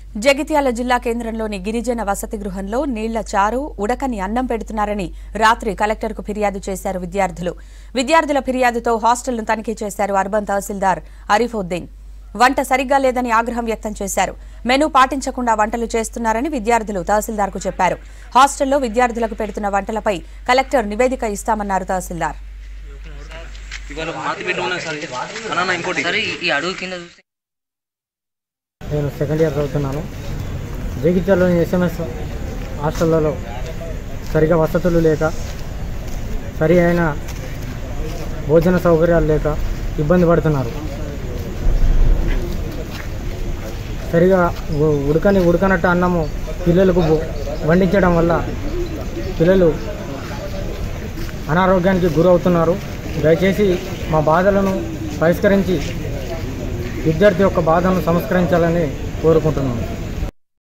జగిత్యాల జిల్లా కేంద్రంలోని గిరిజన వసతి గృహంలో నీళ్ల చారు ఉడకని అన్నం పెడుతున్నారని రాత్రి కలెక్టర్కు ఫిర్యాదు చేశారు విద్యార్థులు విద్యార్థుల ఫిర్యాదుతో హాస్టల్ను తనిఖీ చేశారు అర్బన్ తహసీల్దార్ అరిఫుద్దీన్ వంట సరిగ్గా లేదని ఆగ్రహం వ్యక్తం చేశారు మెనూ పాటించకుండా వంటలు చేస్తున్నారని విద్యార్థులు తహసీల్దార్కు చెప్పారు హాస్టల్లో విద్యార్థులకు పెడుతున్న వంటలపై కలెక్టర్ నివేదిక ఇస్తామన్నారు తహసీల్దార్ ఇవాళ మాతి పెట్టి ఉన్నది సార్ అన్న ఇంకోటి సరే ఈ- ఈ అడుగు కింద చూస్తే నేను సెకండ్ ఇయర్ చదువుతున్నాను జగిత్యాలలోని ఎస్ఎంఎస్ హాస్టళ్లలో సరిగా వసతులు లేక సరి అయిన భోజన సౌకర్యాలు లేక ఇబ్బంది పడుతున్నారు సరిగా ఉ- ఉడకని ఉడకనట్టు అన్నము పిల్లలకు బో- వండించడం వల్ల పిల్లలు అనారోగ్యానికి గురవుతున్నారు దయచేసి మా బాధలను పరిష్కరించి విద్యార్థి యొక్క బాధను సంస్కరించాలని కోరుకుంటున్నాను